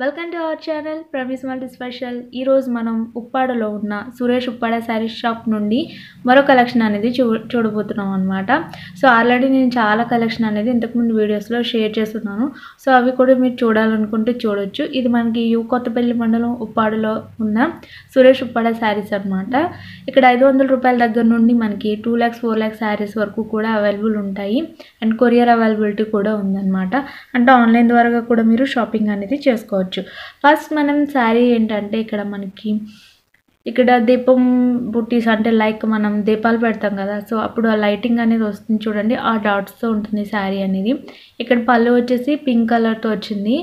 welcome to our channel promise multi special ఈరోజు మనం ఉప్పాడలో ఉన్న సురేష్ ఉప్పాడ శారీ షాప్ నుండి మరో కలెక్షన్ అనేది చూ చూడబోతున్నాం అనమాట సో ఆల్రెడీ నేను చాలా కలెక్షన్ అనేది ఇంతకుముందు వీడియోస్లో షేర్ చేస్తున్నాను సో అవి కూడా మీరు చూడాలనుకుంటే చూడొచ్చు ఇది మనకి యూ కొత్తపల్లి మండలం ఉప్పాడలో ఉన్న సురేష్ ఉప్పాడ శారీస్ అనమాట ఇక్కడ ఐదు వందల రూపాయల దగ్గర నుండి మనకి టూ ల్యాక్స్ ఫోర్ ల్యాక్స్ శారీస్ వరకు కూడా అవైలబుల్ ఉంటాయి అండ్ కొరియర్ అవైలబిలిటీ కూడా ఉందన్నమాట అంటే ఆన్లైన్ ద్వారా కూడా మీరు షాపింగ్ అనేది చేసుకోవచ్చు ఫస్ట్ మనం శారీ ఏంటంటే ఇక్కడ మనకి ఇక్కడ దీపం బుట్టీస్ అంటే లైక్ మనం దీపాలు పెడతాం కదా సో అప్పుడు ఆ లైటింగ్ అనేది వస్తుంది చూడండి ఆ డాట్స్తో ఉంటుంది శారీ అనేది ఇక్కడ పళ్ళు వచ్చేసి పింక్ కలర్తో వచ్చింది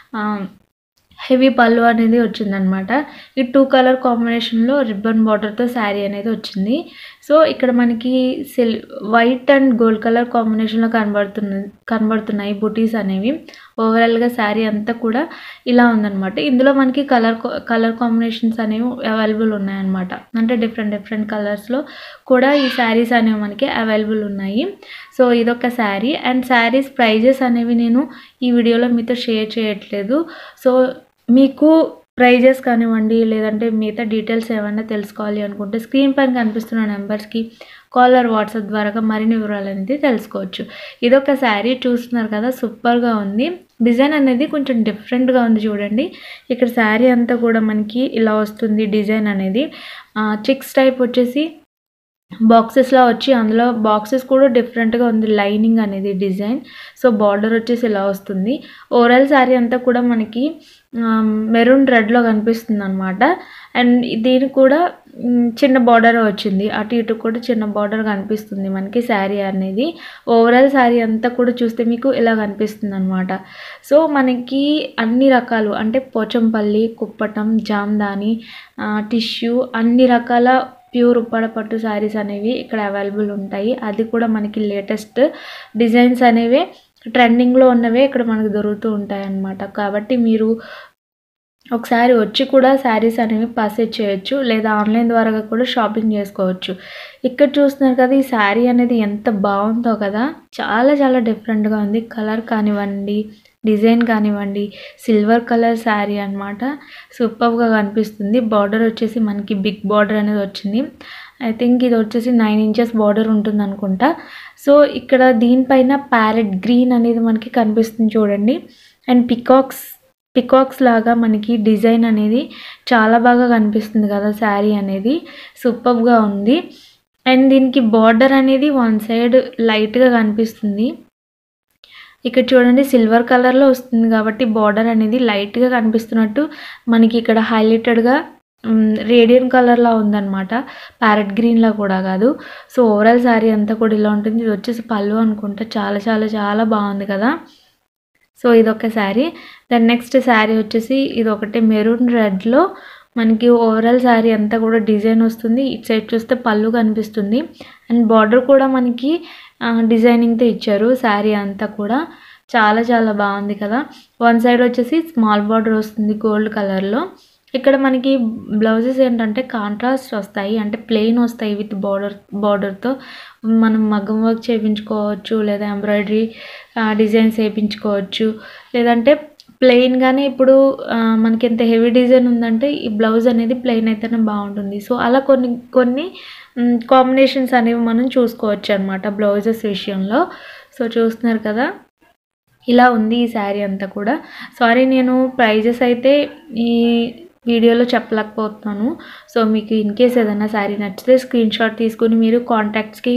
హెవీ పళ్ళు అనేది వచ్చిందనమాట ఈ టూ కలర్ కాంబినేషన్లో రిబ్బన్ బార్డర్తో శారీ అనేది వచ్చింది సో ఇక్కడ మనకి silver and gold colour కాంబినేషన్లో కనబడుతున్న కనబడుతున్నాయి బుటీస్ అనేవి ఓవరాల్గా శారీ అంతా కూడా ఇలా ఉందన్నమాట ఇందులో మనకి కలర్ కలర్ కాంబినేషన్స్ అనేవి అవైలబుల్ ఉన్నాయన్నమాట అంటే డిఫరెంట్ డిఫరెంట్ కలర్స్లో కూడా ఈ శారీస్ అనేవి మనకి అవైలబుల్ ఉన్నాయి సో ఇదొక శారీ అండ్ శారీస్ ప్రైజెస్ అనేవి నేను ఈ వీడియోలో మీతో షేర్ చేయట్లేదు సో మీకు ప్రైజెస్ కానివ్వండి లేదంటే మిగతా డీటెయిల్స్ ఏమైనా తెలుసుకోవాలి అనుకుంటే స్క్రీన్ పైన కనిపిస్తున్న నెంబర్స్కి కాలర్ వాట్సాప్ ద్వారా మరిన్ని వివరాలు అనేది తెలుసుకోవచ్చు ఇదొక శారీ చూస్తున్నారు కదా సూపర్గా ఉంది డిజైన్ అనేది కొంచెం డిఫరెంట్గా ఉంది చూడండి ఇక్కడ శారీ అంతా కూడా మనకి ఇలా వస్తుంది డిజైన్ అనేది చిక్స్ టైప్ వచ్చేసి బాక్సెస్లా వచ్చి అందులో బాక్సెస్ కూడా డిఫరెంట్గా ఉంది లైనింగ్ అనేది డిజైన్ సో బార్డర్ వచ్చేసి ఇలా వస్తుంది ఓవరాల్ శారీ అంతా కూడా మనకి మెరూన్ రెడ్లో కనిపిస్తుంది అనమాట అండ్ దీనికి కూడా చిన్న బార్డర్ వచ్చింది అటు ఇటు కూడా చిన్న బార్డర్ కనిపిస్తుంది మనకి శారీ అనేది ఓవరాల్ శారీ అంతా కూడా చూస్తే మీకు ఇలా కనిపిస్తుంది అనమాట సో మనకి అన్ని రకాలు అంటే పోచంపల్లి కుప్పటం జామ్దాని టిష్యూ అన్ని రకాల ప్యూర్ ఉప్పాడ పట్టు శారీస్ అనేవి ఇక్కడ అవైలబుల్ ఉంటాయి అది కూడా మనకి లేటెస్ట్ డిజైన్స్ అనేవి ట్రెండింగ్లో ఉన్నవే ఇక్కడ మనకు దొరుకుతూ ఉంటాయి అన్నమాట కాబట్టి మీరు ఒకసారి వచ్చి కూడా శారీస్ అనేవి పర్చేజ్ చేయొచ్చు లేదా ఆన్లైన్ ద్వారా కూడా షాపింగ్ చేసుకోవచ్చు ఇక్కడ చూస్తున్నారు కదా ఈ శారీ అనేది ఎంత బాగుందో కదా చాలా చాలా డిఫరెంట్గా ఉంది కలర్ కానివ్వండి డిజైన్ కానివ్వండి సిల్వర్ కలర్ శారీ అనమాట సూపర్గా కనిపిస్తుంది బార్డర్ వచ్చేసి మనకి బిగ్ బార్డర్ అనేది వచ్చింది ఐ థింక్ ఇది వచ్చేసి నైన్ ఇంచెస్ బార్డర్ ఉంటుంది అనుకుంటా సో ఇక్కడ దీనిపైన ప్యారెట్ గ్రీన్ అనేది మనకి కనిపిస్తుంది చూడండి అండ్ పికాక్స్ పికాక్స్ లాగా మనకి డిజైన్ అనేది చాలా బాగా కనిపిస్తుంది కదా శారీ అనేది సూపర్గా ఉంది అండ్ దీనికి బార్డర్ అనేది వన్ సైడ్ లైట్గా కనిపిస్తుంది ఇక్కడ చూడండి సిల్వర్ కలర్లో వస్తుంది కాబట్టి బార్డర్ అనేది లైట్గా కనిపిస్తున్నట్టు మనకి ఇక్కడ హైలైటెడ్గా రేడియన్ కలర్లా ఉందన్నమాట ప్యారెట్ గ్రీన్లా కూడా కాదు సో ఓవరాల్ శారీ అంతా కూడా ఇలా ఉంటుంది ఇది వచ్చేసి పళ్ళు అనుకుంటా చాలా చాలా చాలా బాగుంది కదా సో ఇదొక శారీ దాని నెక్స్ట్ శారీ వచ్చేసి ఇది ఒకటి మెరూన్ రెడ్లో మనకి ఓవరాల్ శారీ అంతా కూడా డిజైన్ వస్తుంది ఇటు సైడ్ చూస్తే పళ్ళు కనిపిస్తుంది అండ్ బార్డర్ కూడా మనకి డిజైనింగ్తో ఇచ్చారు శారీ అంతా కూడా చాలా చాలా బాగుంది కదా వన్ సైడ్ వచ్చేసి స్మాల్ బార్డర్ వస్తుంది గోల్డ్ కలర్లో ఇక్కడ మనకి బ్లౌజెస్ ఏంటంటే కాంట్రాస్ట్ వస్తాయి అంటే ప్లెయిన్ వస్తాయి విత్ బార్డర్ బార్డర్తో మనం మగ్గం వర్క్ చేయించుకోవచ్చు లేదా ఎంబ్రాయిడరీ డిజైన్స్ వేయించుకోవచ్చు లేదంటే ప్లెయిన్గానే ఇప్పుడు మనకి ఎంత హెవీ డిజైన్ ఉందంటే ఈ బ్లౌజ్ అనేది ప్లెయిన్ అయితేనే బాగుంటుంది సో అలా కొన్ని కొన్ని కాంబినేషన్స్ అనేవి మనం చూసుకోవచ్చు అనమాట బ్లౌజెస్ విషయంలో సో చూస్తున్నారు కదా ఇలా ఉంది ఈ శారీ అంతా కూడా సారీ నేను ప్రైజెస్ అయితే ఈ వీడియోలో చెప్పలేకపోతున్నాను సో మీకు ఇన్ కేస్ ఏదైనా శారీ నచ్చితే స్క్రీన్ షాట్ తీసుకుని మీరు కాంటాక్ట్స్కి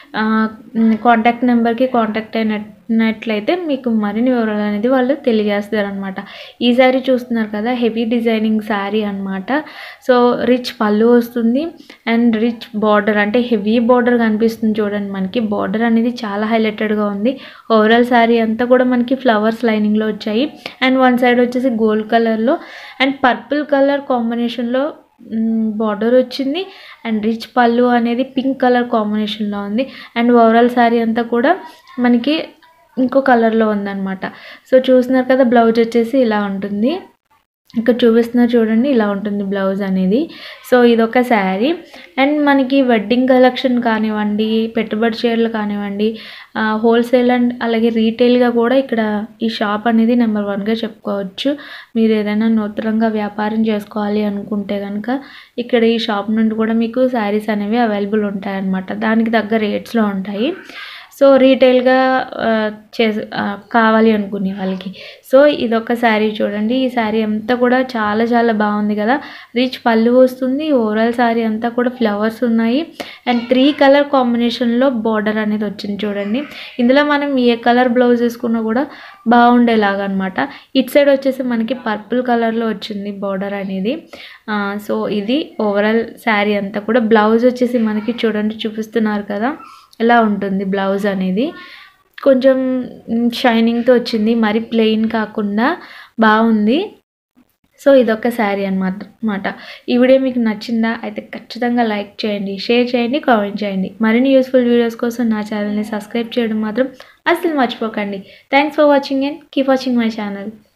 కాంటాక్ట్ నెంబర్కి కాంటాక్ట్ అయినట్లయితే మీకు మరిన్ని వివరాలు అనేది వాళ్ళు తెలియజేస్తారు అనమాట ఈ శారీ చూస్తున్నారు కదా హెవీ డిజైనింగ్ శారీ అనమాట సో రిచ్ పళ్ళు వస్తుంది అండ్ రిచ్ బార్డర్ అంటే హెవీ బార్డర్ కనిపిస్తుంది చూడండి మనకి బార్డర్ అనేది చాలా హైలైటెడ్గా ఉంది ఓవరాల్ శారీ అంతా కూడా మనకి ఫ్లవర్స్ లైనింగ్లో వచ్చాయి అండ్ వన్ సైడ్ వచ్చేసి గోల్డ్ కలర్లో అండ్ పర్పుల్ కలర్ కాంబినేషన్లో బార్డర్ వచ్చింది అండ్ రిచ్ పళ్ళు అనేది పింక్ కలర్ కాంబినేషన్లో ఉంది అండ్ ఓవరాల్ శారీ అంతా కూడా మనకి ఇంకో కలర్లో ఉందన్నమాట సో చూస్తున్నారు కదా బ్లౌజ్ వచ్చేసి ఇలా ఉంటుంది ఇక్కడ చూపిస్తున్నారు చూడండి ఇలా ఉంటుంది బ్లౌజ్ అనేది సో ఇదొక శారీ అండ్ మనకి వెడ్డింగ్ కలెక్షన్ కానివ్వండి పెట్టుబడి చీరలు కానివ్వండి హోల్సేల్ అండ్ అలాగే రీటైల్గా కూడా ఇక్కడ ఈ షాప్ అనేది నెంబర్ వన్గా చెప్పుకోవచ్చు మీరు ఏదైనా నూతనంగా వ్యాపారం చేసుకోవాలి అనుకుంటే కనుక ఇక్కడ ఈ షాప్ నుండి కూడా మీకు శారీస్ అనేవి అవైలబుల్ ఉంటాయన్నమాట దానికి తగ్గ రేట్స్లో ఉంటాయి సో రీటైల్గా చేసి కావాలి అనుకునే వాళ్ళకి సో ఇదొక శారీ చూడండి ఈ శారీ అంతా కూడా చాలా చాలా బాగుంది కదా రిచ్ పళ్ళు వస్తుంది ఓవరాల్ శారీ అంతా కూడా ఫ్లవర్స్ ఉన్నాయి అండ్ త్రీ కలర్ కాంబినేషన్లో బార్డర్ అనేది వచ్చింది చూడండి ఇందులో మనం ఏ కలర్ బ్లౌజ్ వేసుకున్నా కూడా బాగుండేలాగా అనమాట ఇట్ సైడ్ వచ్చేసి మనకి పర్పుల్ కలర్లో వచ్చింది బార్డర్ అనేది సో ఇది ఓవరాల్ శారీ అంతా కూడా బ్లౌజ్ వచ్చేసి మనకి చూడండి చూపిస్తున్నారు కదా ఎలా ఉంటుంది బ్లౌజ్ అనేది కొంచెం షైనింగ్తో వచ్చింది మరి ప్లెయిన్ కాకుండా బాగుంది సో ఇదొక శారీ అనమాట అనమాట ఈ వీడియో మీకు నచ్చిందా అయితే ఖచ్చితంగా లైక్ చేయండి షేర్ చేయండి కామెంట్ చేయండి మరిన్ని యూస్ఫుల్ వీడియోస్ కోసం నా ఛానల్ని సబ్స్క్రైబ్ చేయడం మాత్రం అస్సలు మర్చిపోకండి thanks for watching and keep watching my channel